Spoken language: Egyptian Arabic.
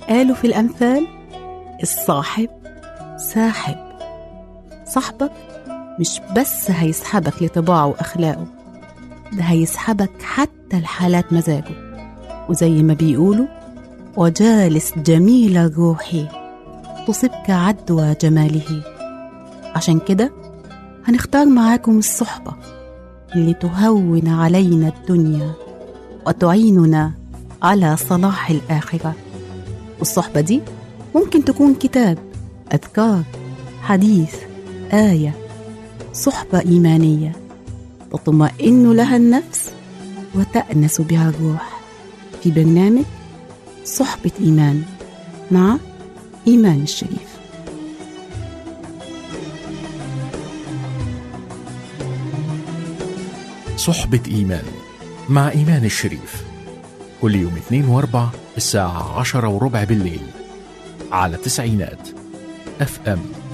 قالوا في الأمثال الصاحب ساحب صاحبك مش بس هيسحبك لطباعه وأخلاقه ده هيسحبك حتى لحالات مزاجه وزي ما بيقولوا وجالس جميل الروح تصبك عدوى جماله عشان كده هنختار معاكم الصحبة اللي تهون علينا الدنيا وتعيننا على صلاح الآخرة والصحبة دي ممكن تكون كتاب أذكار حديث آية صحبة إيمانية تطمئن لها النفس وتأنس بها الروح في برنامج صحبة إيمان مع إيمان الشريف صحبة إيمان مع إيمان الشريف كل يوم اثنين واربع الساعة عشرة وربع بالليل على تسعينات اف ام